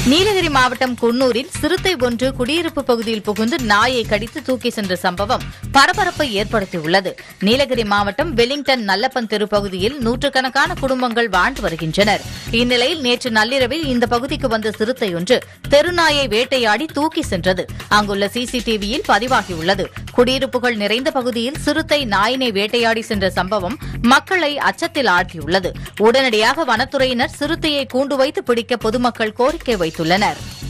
நீலகிரி மாவட்டம் குன்னூரில் சிறுத்தை ஒன்று குடியிருப்பு பகுதியில் புகுந்து நாயை கடித்து தூக்கி சென்ற சம்பவம் பரபரப்பை ஏற்படுத்தியுள்ளது நீலகிரி மாவட்டம் வெலிங்டன் நல்லப்பன் தெரு பகுதியில் நூற்றுக்கணக்கான குடும்பங்கள் வாழ்ந்து வருகின்றனர் இந்நிலையில் நேற்று நள்ளிரவில் இந்த பகுதிக்கு வந்த சிறுத்தை ஒன்று தெருநாயை வேட்டையாடி தூக்கி சென்றது அங்குள்ள சிசிடிவியில் பதிவாகியுள்ளது குடியிருப்புகள் நிறைந்த பகுதியில் சிறுத்தை நாயினை வேட்டையாடி சென்ற சம்பவம் மக்களை அச்சத்தில் ஆழ்த்தியுள்ளது உடனடியாக வனத்துறையினர் சிறுத்தையை கூண்டு வைத்து பிடிக்க பொதுமக்கள் கோரிக்கை வைத்துள்ளனர்